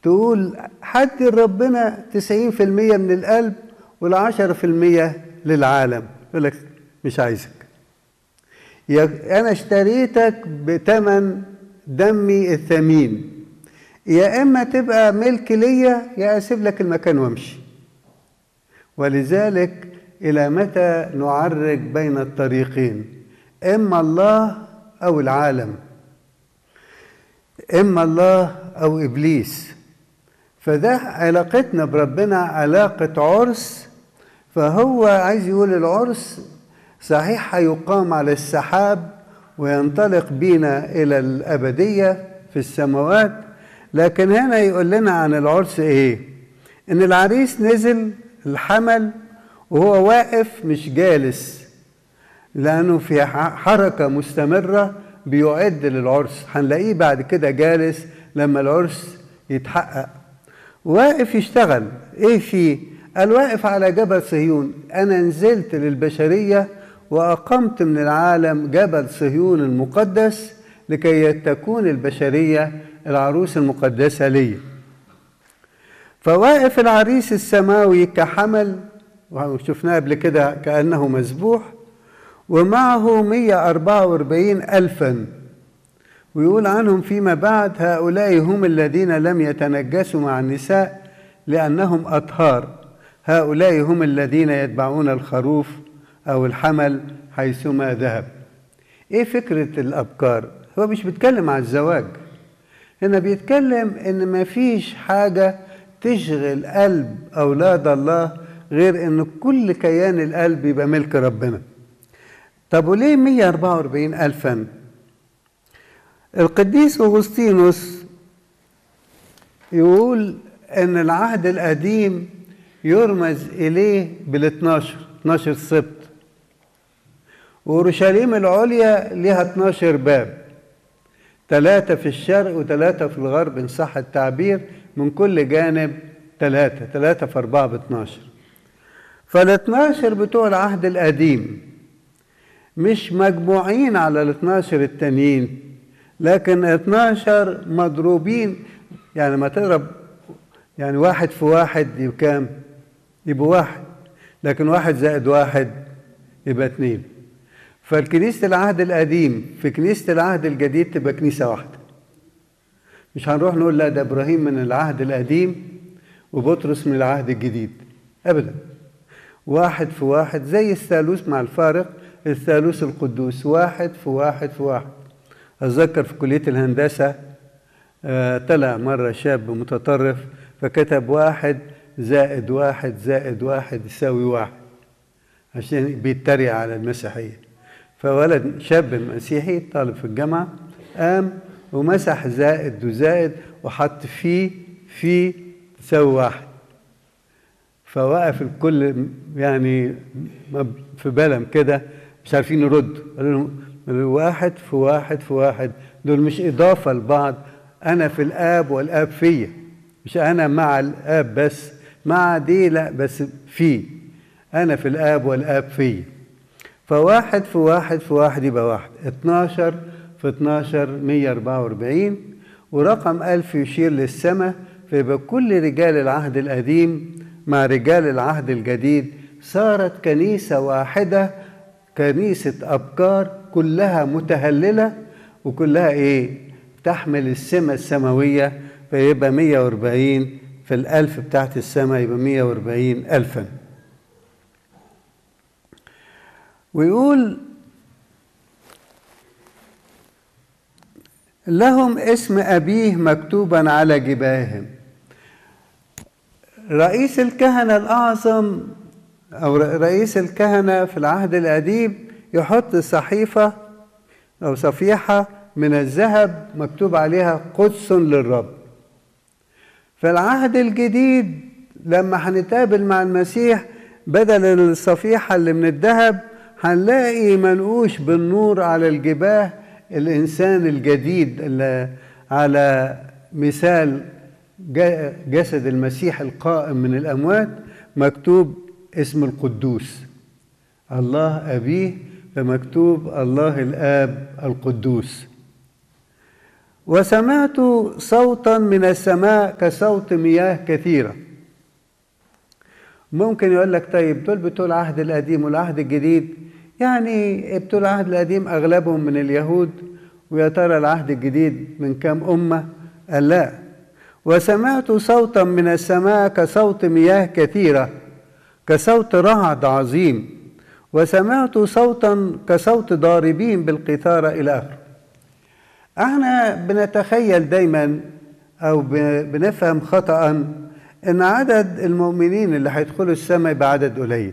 تقول حد ربنا 90% من القلب والعشرة في المية للعالم يقول لك مش عايزك يا أنا اشتريتك بتمن دمي الثمين يا إما تبقى ملك ليا يا أسيب لك المكان وامشي ولذلك إلى متى نعرج بين الطريقين إما الله أو العالم إما الله أو إبليس فده علاقتنا بربنا علاقة عرس فهو عايز يقول العرس صحيح هيقام على السحاب وينطلق بينا إلى الأبدية في السماوات لكن هنا يقول لنا عن العرس إيه إن العريس نزل الحمل وهو واقف مش جالس لأنه في حركة مستمرة بيعد للعرس هنلاقيه بعد كده جالس لما العرس يتحقق واقف يشتغل ايه فيه قال واقف على جبل صهيون انا نزلت للبشريه واقمت من العالم جبل صهيون المقدس لكي تكون البشريه العروس المقدسه لي فواقف العريس السماوي كحمل وشفناه قبل كده كانه مذبوح ومعه 144 ألفا ويقول عنهم فيما بعد هؤلاء هم الذين لم يتنجسوا مع النساء لأنهم أطهار هؤلاء هم الذين يتبعون الخروف أو الحمل حيثما ذهب إيه فكرة الأبكار؟ هو مش بيتكلم عن الزواج هنا بيتكلم إن ما فيش حاجة تشغل قلب أولاد الله غير إن كل كيان القلب يبقى ملك ربنا طب وليه 144 ألفا القديس أغسطينوس يقول أن العهد القديم يرمز إليه بال 12 12 سبط وأورشليم العليا لها 12 باب ثلاثة في الشرق وثلاثة في الغرب إن صح التعبير من كل جانب ثلاثة ثلاثة في أربعة ب 12 فال 12 بتوع العهد القديم مش مجموعين على ال 12 التانيين لكن 12 مضروبين يعني ما تضرب يعني واحد في واحد يبقى كام؟ يبقى واحد لكن واحد زائد واحد يبقى اتنين فالكنيسة العهد القديم في كنيسة العهد الجديد تبقى كنيسة واحدة مش هنروح نقول لا ده إبراهيم من العهد القديم وبطرس من العهد الجديد أبدا واحد في واحد زي الثالوث مع الفارق الثالوث القدوس واحد في واحد في واحد أتذكر في كلية الهندسة آه طلع مرة شاب متطرف فكتب واحد زائد واحد زائد واحد يساوي واحد عشان بيتريق على المسيحية فولد شاب مسيحي طالب في الجامعة قام ومسح زائد وزائد وحط فيه في تساوي واحد فوقف الكل يعني في بلم كده مش عارفين يردوا قالوا لهم واحد في واحد في واحد دول مش إضافة لبعض أنا في الآب والآب فيا مش أنا مع الآب بس مع دي لا بس في أنا في الآب والآب فيا فواحد في واحد في واحد يبقى واحد 12 في 12 144 ورقم ألف يشير للسماء فيبقى كل رجال العهد القديم مع رجال العهد الجديد صارت كنيسة واحدة كنيسة أبكار كلها متهللة وكلها إيه؟ تحمل السمة السماوية فيبقى 140 في الألف بتاعت السماء يبقى 140 ألفا ويقول لهم اسم أبيه مكتوبا على جباههم رئيس الكهنة الأعظم أو رئيس الكهنة في العهد القديم يحط صحيفة أو صفيحة من الذهب مكتوب عليها قدس للرب في العهد الجديد لما هنتقابل مع المسيح بدل الصفيحة اللي من الذهب هنلاقي منقوش بالنور على الجباه الإنسان الجديد اللي على مثال جسد المسيح القائم من الأموات مكتوب اسم القدوس الله أبيه فمكتوب الله الآب القدوس وسمعت صوتا من السماء كصوت مياه كثيرة ممكن يقول لك طيب دول بتوع العهد القديم والعهد الجديد يعني بتوع العهد القديم أغلبهم من اليهود ويا ترى العهد الجديد من كام أمة قال لا وسمعت صوتا من السماء كصوت مياه كثيرة كصوت رعد عظيم وسمعت صوتا كصوت ضاربين بالقيثارة إلى آخره احنا بنتخيل دايما او بنفهم خطأ ان عدد المؤمنين اللي هيدخلوا السماء يبقى عدد قليل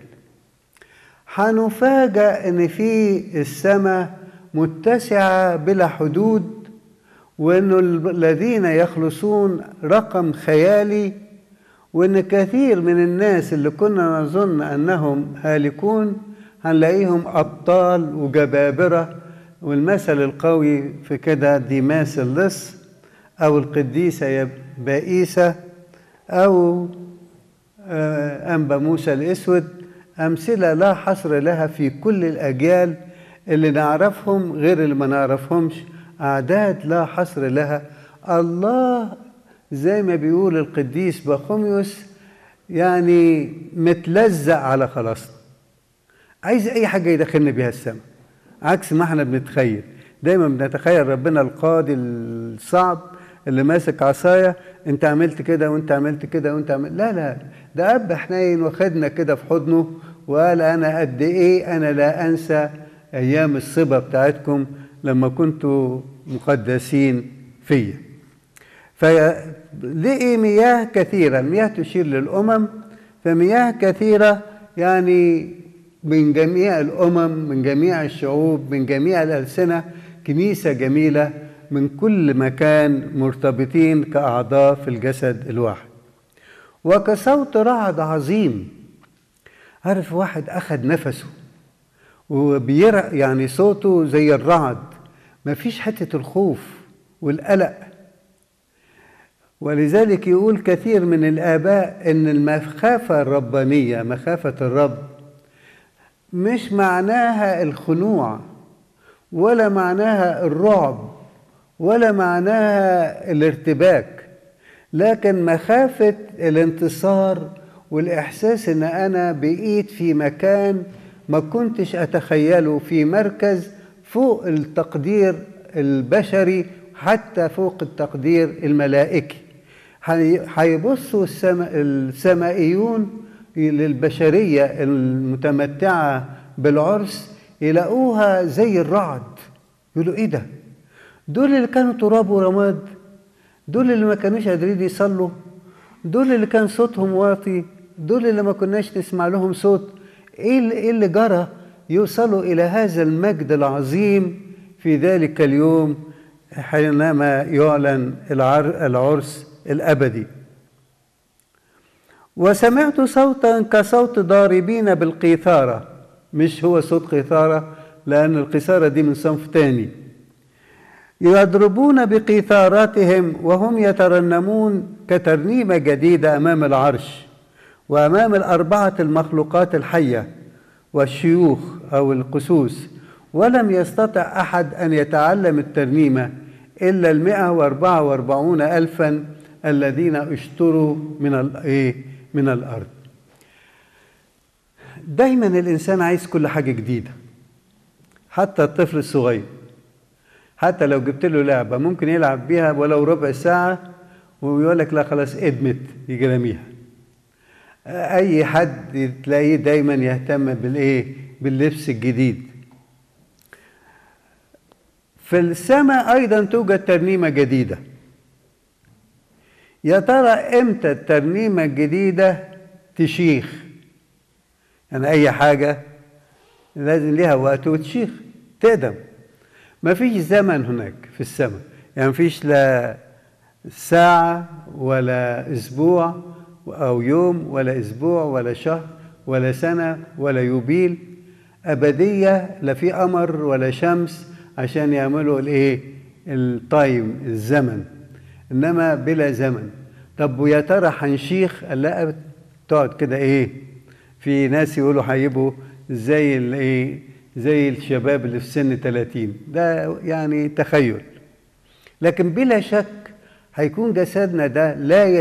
هنفاجأ ان في السماء متسعة بلا حدود وانه الذين يخلصون رقم خيالي وان كثير من الناس اللي كنا نظن انهم هالكون هنلاقيهم ابطال وجبابره والمثل القوي في كده ديماس اللص أو القديسة بائسة أو أنبا موسى الأسود أمثلة لا حصر لها في كل الأجيال اللي نعرفهم غير اللي ما نعرفهمش أعداد لا حصر لها الله زي ما بيقول القديس بخوميوس يعني متلزق على خلاصنا عايز أي حاجة يدخلني بيها السماء عكس ما احنا بنتخيل دايما بنتخيل ربنا القاضي الصعب اللي ماسك عصايه انت عملت كده وانت عملت كده وانت عملت لا لا ده اب حنين واخدنا كده في حضنه وقال انا قد ايه انا لا انسى ايام الصبا بتاعتكم لما كنتوا مقدسين فيا فلقي مياه كثيره المياه تشير للامم فمياه كثيره يعني من جميع الامم من جميع الشعوب من جميع الالسنه كنيسه جميله من كل مكان مرتبطين كاعضاء في الجسد الواحد وكصوت رعد عظيم عارف واحد اخذ نفسه وبيرق يعني صوته زي الرعد مفيش حته الخوف والقلق ولذلك يقول كثير من الاباء ان المخافه الربانيه مخافه الرب مش معناها الخنوع ولا معناها الرعب ولا معناها الارتباك لكن مخافة الانتصار والإحساس إن أنا بقيت في مكان ما كنتش أتخيله في مركز فوق التقدير البشري حتى فوق التقدير الملائكي هيبصوا السمائيون للبشرية المتمتعة بالعرس يلاقوها زي الرعد يقولوا ايه ده دول اللي كانوا تراب ورماد دول اللي ما كانوش قادرين يصلوا دول اللي كان صوتهم واطي دول اللي ما كناش نسمع لهم صوت ايه اللي جرى يوصلوا الى هذا المجد العظيم في ذلك اليوم حينما يعلن العرس الابدي وسمعت صوتا كصوت ضاربين بالقيثارة مش هو صوت قيثارة لأن القيثارة دي من صنف تاني يضربون بقيثاراتهم وهم يترنمون كترنيمة جديدة أمام العرش وأمام الأربعة المخلوقات الحية والشيوخ أو القسوس ولم يستطع أحد أن يتعلم الترنيمة إلا المئة وأربعة وأربعون ألفا الذين اشتروا من الإيه من الارض دايما الانسان عايز كل حاجه جديده حتى الطفل الصغير حتى لو جبت له لعبه ممكن يلعب بيها ولو ربع ساعه ويقول لك لا خلاص ادمت يجي راميها اي حد تلاقيه دايما يهتم بالايه باللبس الجديد في السماء ايضا توجد ترنيمه جديده يا ترى امتى الترنيمة الجديدة تشيخ يعني أي حاجة لازم ليها وقت وتشيخ تقدم ما فيش زمن هناك في السماء يعني ما فيش لا ساعة ولا أسبوع أو يوم ولا أسبوع ولا شهر ولا سنة ولا يوبيل أبدية لا في قمر ولا شمس عشان يعملوا الإيه التايم الزمن انما بلا زمن طب ويا ترى هنشيخ لا تقعد كده ايه في ناس يقولوا هيبقوا زي الايه زي الشباب اللي في سن 30 ده يعني تخيل لكن بلا شك هيكون جسدنا ده لا